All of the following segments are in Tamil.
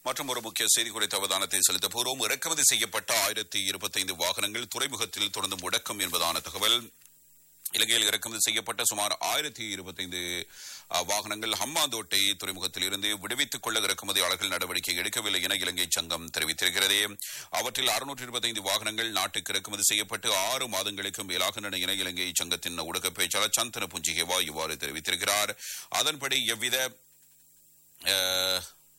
மற்றும் ஒரு முக்கிய செய்தி குறித்த அவதானத்தை செலுத்த போகிறோம் இறக்குமதி செய்யப்பட்ட ஆயிரத்தி இருபத்தைந்து வாகனங்கள் துறைமுகத்தில் தொடர்ந்து முடக்கம் என்பதான தகவல் இலங்கையில் இறக்குமதி செய்யப்பட்ட சுமார் ஆயிரத்தி இருபத்தைந்து வாகனங்கள் ஹம்மாந்தோட்டை துறைமுகத்தில் இருந்து விடுவித்துக் கொள்ள இறக்குமதியாளர்கள் நடவடிக்கை எடுக்கவில்லை என இலங்கை சங்கம் தெரிவித்திருக்கிறது அவற்றில் அறுநூற்று இருபத்தைந்து வாகனங்கள் நாட்டுக்கு இறக்குமதி செய்யப்பட்டு ஆறு மாதங்களுக்கு மேலாக என இலங்கை சங்கத்தின் ஊடக பேச்சாளர் சந்தன புஞ்சிகேவா இவ்வாறு தெரிவித்திருக்கிறார் அதன்படி எவ்வித அஹ்,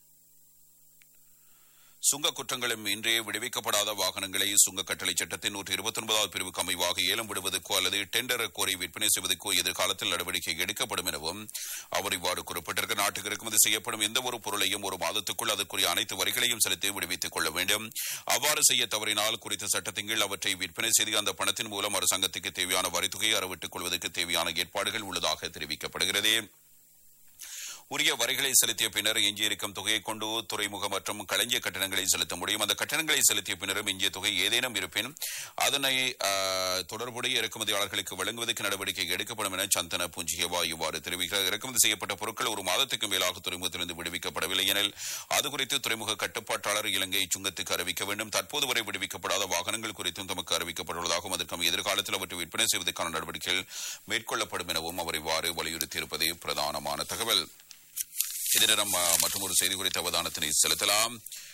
சுங்க குற்றங்களும் இன்றே விடுவிக்கப்படாத வாகனங்களை சுங்க கட்டளை சட்டத்தின் நூற்றி இருபத்தி ஒன்பதாவது பிரிவுக்கு அமைவாக ஏலம் விடுவதற்கோ அல்லது டெண்டர் கோரி விற்பனை செய்வதற்கோ எதிர்காலத்தில் நடவடிக்கை எடுக்கப்படும் எனவும் அவர் இவ்வாறு குறிப்பிட்டிருக்க நாட்டுக்கு இறக்குமதி செய்யப்படும் எந்த ஒரு பொருளையும் ஒரு மாதத்துக்குள் அதற்குரிய அனைத்து வரிகளையும் செலுத்தி விடுவித்துக் கொள்ள வேண்டும் அவ்வாறு செய்ய தவறினால் குறித்த சட்டத்தின் கீழ் அவற்றை விற்பனை செய்து அந்த பணத்தின் மூலம் அரசாங்கத்துக்கு தேவையான வரித்தொகையை அறவிட்டுக் கொள்வதற்கு தேவையான ஏற்பாடுகள் உள்ளதாக தெரிவிக்கப்படுகிறது உரிய வரிகளை செலுத்திய பின்னர் எஞ்சியிருக்கும் தொகையை கொண்டு துறைமுக மற்றும் களஞ்சிய கட்டணங்களை செலுத்த முடியும் அந்த கட்டணங்களை செலுத்திய பின்னரும் எஞ்சிய தொகை ஏதேனும் இருப்பின் அதனை ஆ, தொடர்புடைய இறக்குமதியாளர்களுக்கு வழங்குவதற்கு நடவடிக்கை எடுக்கப்படும் என சந்தன புஞ்சியவா இவ்வாறு தெரிவிக்கிறார் இறக்குமதி செய்யப்பட்ட பொருட்கள் ஒரு மாதத்துக்கு மேலாக துறைமுகத்திலிருந்து விடுவிக்கப்படவில்லை எனில் அது குறித்து துறைமுக கட்டுப்பாட்டாளர் இலங்கை சுங்கத்துக்கு அறிவிக்க வேண்டும் தற்போது வரை விடுவிக்கப்படாத வாகனங்கள் குறித்தும் தமக்கு அறிவிக்கப்பட்டுள்ளதாகவும் அதற்கும் எதிர்காலத்தில் அவற்றை விற்பனை செய்வதற்கான நடவடிக்கைகள் மேற்கொள்ளப்படும் எனவும் அவர் இவ்வாறு வலியுறுத்தியிருப்பது பிரதானமான தகவல் இதே நேரம் மற்றும் ஒரு செய்தி குறித்த அவதானத்தினை செலுத்தலாம்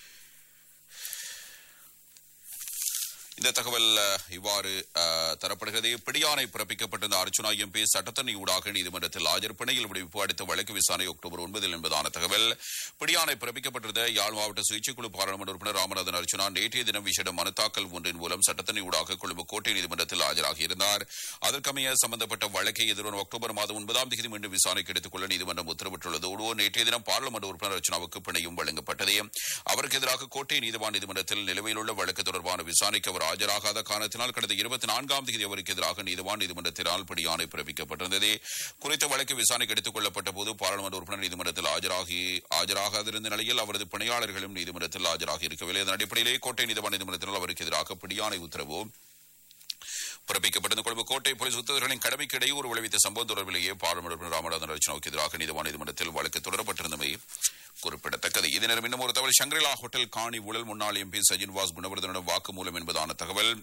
இந்த தகவல் அஹ், இவ்வாறு அஹ், தரப்படுகிறது பிடியாணை பிறப்பிக்கப்பட்டிருந்த அர்ச்சுனா எம்பி சட்டத்தண்ணி ஊடாக நீதிமன்றத்தில் ஆஜர் பிணையில் விடுவிப்பு அடுத்த வழக்கு விசாரணை அக்டோபர் ஒன்பதில் என்பதான தகவல் பிடியாணை பிறப்பிக்கப்பட்டிருந்த யாழ் மாவட்ட சுயேட்சைக்குழு பாராளுமன்ற உறுப்பினர் ராமநாதன் அர்ச்சுனா நேற்றைய தினம் விசேட மனு தாக்கல் ஒன்றின் மூலம் சட்டத்தண்ணி ஊடாக கொழும்பு கோட்டை நீதிமன்றத்தில் ஆஜராகியிருந்தார் அதற்கமைய சம்பந்தப்பட்ட வழக்கை எதிர்வரும் அக்டோபர் மாதம் ஒன்பதாம் தேதி மீண்டும் விசாரணைக்கு எடுத்துக் கொள்ள நீதிமன்றம் உத்தரவிட்டுள்ளதோடு நேற்றைய தினம் பாராளுமன்ற உறுப்பினர் அர்ச்சனாவுக்கு பிணையும் வழங்கப்பட்டது அவருக்கு எதிராக கோட்டை நீதிவான் நீதிமன்றத்தில் நிலுவையில் உள்ள வழக்கு தொடர்பான விசாரணைக்கு அவர் ஆஜராகாத காரணத்தினால் கடந்த இருபத்தி நான்காம் தேதி அவருக்கு எதிராக நீதிவான் நீதிமன்றத்தினால் பிடியாணை பிறப்பிக்கப்பட்டிருந்தது குறித்த வழக்கு விசாரணைக்கு எடுத்துக் கொள்ளப்பட்ட போது பாராளுமன்ற உறுப்பினர் நீதிமன்றத்தில் ஆஜராகி ஆஜராகாதிருந்த நிலையில் அவரது பணியாளர்களும் நீதிமன்றத்தில் ஆஜராகி இருக்கவில்லை அதன் அடிப்படையிலே கோட்டை நீதிவான் நீதிமன்றத்தினால் அவருக்கு எதிராக பிடியாணை உத்தரவு பிறப்பிக்கப்பட்டது கொழும்பு கோட்டை போலீஸ் உத்தரவுகளின் கடமைக்கு இடையூறு விளைவித்த சம்பவம் தொடர்பிலேயே பாராளுமன்ற உறுப்பினர் ராமநாதன் அர்ச்சனாவுக்கு எதிராக நீதிவான் நீதிமன்றத்தில் வழக்கு தொடரப்பட்டிருந்தமை குறிப்பிடத்தக்கது இதே நேரம் இன்னும் ஒரு தகவல் ஷங்கிரிலா ஹோட்டல் காணி ஊழல் முன்னாள் எம்பி சஜின் வாஸ் குணவர்தனிடம் வாக்குமூலம் என்பதான தகவல்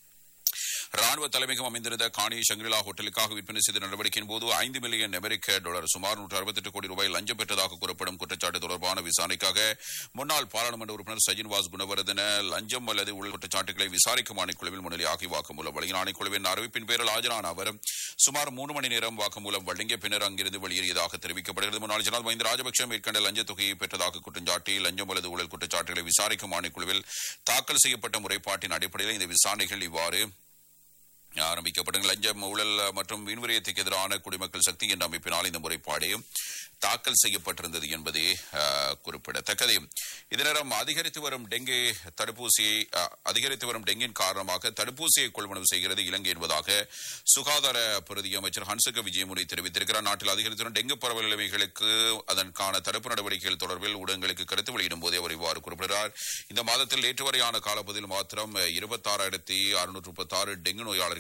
ராணுவ தலைமையகம் அமைந்திருந்த காணி ஷங்கிரிலா ஹோட்டலுக்காக விற்பனை செய்த நடவடிக்கையின் போது ஐந்து மில்லியன் அமெரிக்க டாலர் சுமார் நூற்று அறுபத்தெட்டு கோடி ரூபாய் லஞ்சம் பெற்றதாக கூறப்படும் குற்றச்சாட்டு தொடர்பான விசாரணைக்காக முன்னாள் பாராளுமன்ற உறுப்பினர் சஜின் வாஸ் குணவர்தன லஞ்சம் அல்லது ஊழல் குற்றச்சாட்டுகளை விசாரிக்கும் ஆணைக்குழுவில் முன்னிலையாகி வாக்குமூலம் வழங்கின ஆணைக்குழுவின் அறிவிப்பின் பேரில் ஆஜரான அவர் சுமார் மூன்று மணி நேரம் வாக்குமூலம் வழங்கிய பின்னர் அங்கிருந்து வெளியேறியதாக தெரிவிக்கப்படுகிறது முன்னாள் ஜனாதிபதி மஹிந்த ராஜபக்ஷ மேற்கண்ட லஞ்ச தொகையை பெற்றதாக குற்றஞ்சாட்டி லஞ்சம் அல்லது ஊழல் குற்றச்சாட்டுகளை விசாரிக்கும் ஆணைக்குழுவில் தாக்கல் செய்யப்பட்ட முறைப்பாட்டின் அடிப்படையில் இந்த விசாரணைகள் இவ்வாறு ஆரம்பிக்கப்படும் லஞ்சம் ஊழல் மற்றும் வீண்விரயத்துக்கு எதிரான குடிமக்கள் சக்தி என்ற அமைப்பினால் இந்த முறைப்பாடு தாக்கல் செய்யப்பட்டிருந்தது என்பதே அஹ், குறிப்பிடத்தக்கது இதனிடம் அதிகரித்து வரும் டெங்கு தடுப்பூசியை அஹ், அதிகரித்து வரும் டெங்கின் காரணமாக தடுப்பூசியை கொள்வனவு செய்கிறது இலங்கை என்பதாக சுகாதார பிரதி அமைச்சர் ஹன்சக விஜயமுனி தெரிவித்திருக்கிறார் நாட்டில் அதிகரித்து வரும் டெங்கு பரவல் நிலைமைகளுக்கு அதற்கான தடுப்பு நடவடிக்கைகள் தொடர்பில் ஊடகங்களுக்கு கருத்து வெளியிடும் போதே அவர் இவ்வாறு குறிப்பிடுகிறார் இந்த மாதத்தில் நேற்று வரையான காலப்பகுதியில் மாத்திரம் இருபத்தாறாயிரத்தி அறுநூற்று முப்பத்தாறு டெங்கு நோயாளர்கள்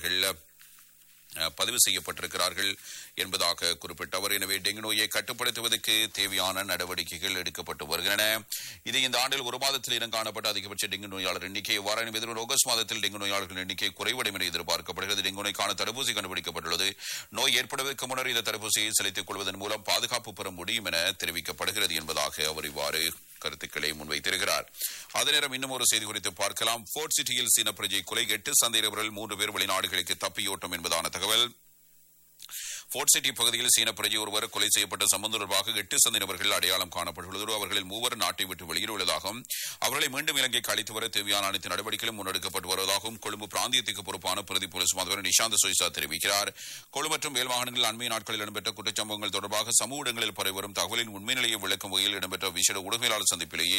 அஹ், பதிவு செய்யப்பட்டிருக்கிறார்கள் என்பதாக குறிப்பிட்டவர் எனவே டெங்கு நோயை கட்டுப்படுத்துவதற்கு தேவையான நடவடிக்கைகள் எடுக்கப்பட்டு வருகின்றன இது இந்த ஆண்டில் ஒரு மாதத்தில் இனம் காணப்பட்ட அதிகபட்ச டெங்கு நோயாளர் எண்ணிக்கை எவ்வாறு எதிர்வரும் ஆகஸ்ட் மாதத்தில் டெங்கு நோயாளர்கள் எண்ணிக்கை குறைவடையும் என எதிர்பார்க்கப்படுகிறது டெங்கு நோய்க்கான தடுப்பூசி கண்டுபிடிக்கப்பட்டுள்ளது நோய் ஏற்படுவதற்கு முன்னர் இந்த தடுப்பூசியை செலுத்திக் கொள்வதன் மூலம் பாதுகாப்பு பெற முடியும் என தெரிவிக்கப்படுகிறது என்பதாக அவர் இவ்வாறு கருத்துக்களை முன்வைத்திருக்கிறார் அதே நேரம் இன்னும் ஒரு செய்தி குறித்து பார்க்கலாம் போர்ட் சிட்டியில் சீன பிரஜை கொலை எட்டு சந்தேகவர்கள் மூன்று பேர் வெளிநாடுகளுக்கு தப்பியோட்டம் என்பதான தகவல் போர்ட் சிட்டி பகுதியில் சீன பிரஜை ஒருவர் கொலை செய்யப்பட்ட சம்பந்தம் தொடர்பாக எட்டு சந்தை நபர்கள் அடையாளம் காணப்பட்டுள்ளது அவர்களில் மூவர் நாட்டை விட்டு வெளியில் உள்ளதாகவும் அவர்களை மீண்டும் இலங்கைக்கு அழைத்து வர தேவையான அனைத்து நடவடிக்கைகளும் முன்னெடுக்கப்பட்டு வருவதாகவும் கொழும்பு பிராந்தியத்துக்கு பொறுப்பான பிரதி போலீஸ் மாதவர் நிஷாந்த் சொய்சா தெரிவிக்கிறார் கொழு மற்றும் மேல் மாகாணங்களில் அண்மை நாட்களில் இடம்பெற்ற குற்றச்சம்பவங்கள் தொடர்பாக சமூக இடங்களில் பரவி வரும் தகவலின் உண்மை நிலையை விளக்கும் வகையில் இடம்பெற்ற விசேட ஊடகவியலாளர் சந்திப்பிலேயே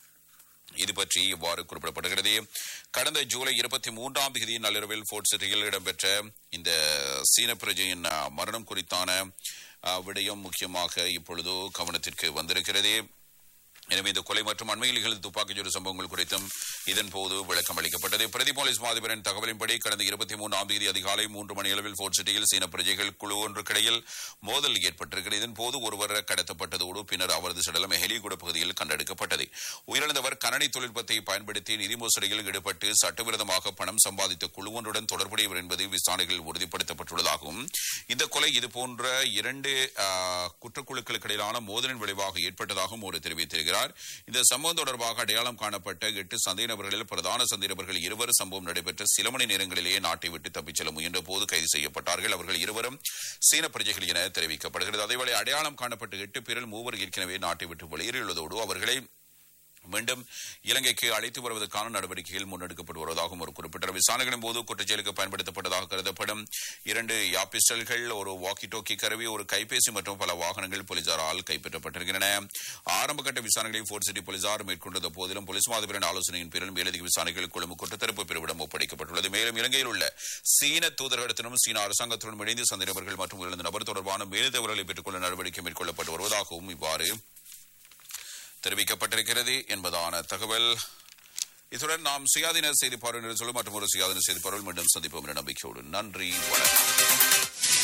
இது பற்றி இவ்வாறு குறிப்பிடப்படுகிறது கடந்த ஜூலை இருபத்தி மூன்றாம் தேதி நள்ளிரவில் போர்ட் சிட்டியில் இடம்பெற்ற இந்த சீன பிரஜையின் அஹ், மரணம் குறித்தான அஹ், விடயம் முக்கியமாக இப்பொழுது கவனத்திற்கு வந்திருக்கிறது எனவே இந்த கொலை மற்றும் அண்மையில் நிகழ்ந்த துப்பாக்கிச்சூடு சம்பவங்கள் குறித்தும் இதன் போது விளக்கம் அளிக்கப்பட்டது பிரதி போலீஸ் மாதிபரின் தகவலின்படி கடந்த இருபத்தி மூன்றாம் தேதி அதிகாலை மூன்று மணி அளவில் போர்ட் சிட்டியில் சீன பிரஜைகள் குழு ஒன்றுக்கிடையில் மோதல் ஏற்பட்டிருக்கிறது இதன் போது ஒருவர் கடத்தப்பட்டதோடு பின்னர் அவரது சடலம் ஹெலிகுட பகுதியில் கண்டெடுக்கப்பட்டது உயிரிழந்தவர் கணனி தொழில்நுட்பத்தை பயன்படுத்தி நிதி மோசடியில் ஈடுபட்டு சட்டவிரோதமாக பணம் சம்பாதித்த குழு ஒன்றுடன் தொடர்புடையவர் என்பது விசாரணைகளில் உறுதிப்படுத்தப்பட்டுள்ளதாகவும் இந்த கொலை இதுபோன்ற இரண்டு ஆ, குற்றக்குழுக்களுக்கு இடையிலான மோதலின் விளைவாக ஏற்பட்டதாகவும் ஒரு தெரிவித்திருக்கிறார் இந்த சம்பவம் தொடர்பாக அடையாளம் காணப்பட்ட எட்டு சந்தேக நபர்களில் பிரதான சந்தேக நபர்கள் இருவர் சம்பவம் நடைபெற்ற சில மணி நேரங்களிலேயே நாட்டை விட்டு தப்பிச் செல்ல முயன்ற போது கைது செய்யப்பட்டார்கள் அவர்கள் இருவரும் சீன பிரஜைகள் என தெரிவிக்கப்படுகிறது அதேவேளை அடையாளம் காணப்பட்ட எட்டு பேரில் மூவர் ஏற்கனவே நாட்டை விட்டு வெளியேறியுள்ளதோடு அவர்களை மீண்டும் இலங்கைக்கு அழைத்து வருவதற்கான நடவடிக்கைகள் முன்னெடுக்கப்பட்டு வருவதாகவும் ஒரு குறிப்பிட்ட விசாரணைகளின் போது குற்றச்செயலுக்கு பயன்படுத்தப்பட்டதாக கருதப்படும் இரண்டு யாபிஸ்டல்கள் ஒரு வாக்கி டோக்கி கருவி ஒரு கைபேசி மற்றும் பல வாகனங்கள் போலீசாரால் கைப்பற்றப்பட்டிருக்கின்றன ஆரம்பகட்ட விசாரணைகளை போர்ட் சிட்டி போலீசார் மேற்கொண்ட போதிலும் போலீஸ் மாதிபரின் ஆலோசனையின் பேரில் மேலதிக விசாரணைகள் கொழும்பு குற்றத்தடுப்பு பிரிவிடம் ஒப்படைக்கப்பட்டுள்ளது மேலும் இலங்கையில் உள்ள சீன தூதரகத்தினும் சீன அரசாங்கத்துடன் இணைந்து சந்தேகநபர்கள் மற்றும் உயிரிழந்த நபர் தொடர்பான மேலதிகவர்களை பெற்றுக்கொள்ள நடவடிக்கை மேற்கொள்ளப்பட்டு வருவதாகவும் இவ்வாறு தெரிவிக்கப்பட்டிருக்கிறது என்பதான தகவல் இத்துடன் நாம் சுயாதீன செய்தி பார்வையினர் சொல்லும் மற்றும் ஒரு சுயாதீன செய்தி பார்வை மீண்டும் சந்திப்போம் என்ற நம்பிக்கையோடு நன்றி வணக்கம்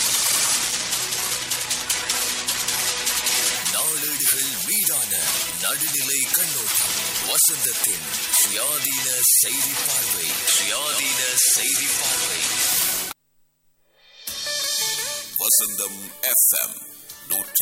நாளேடுகள் மீதான நடுநிலை கண்ணோட்டம் வசந்தத்தின் சுயாதீன செய்தி பார்வை சுயாதீன செய்தி பார்வை வசந்தம் எஃப்எம் நூற்றி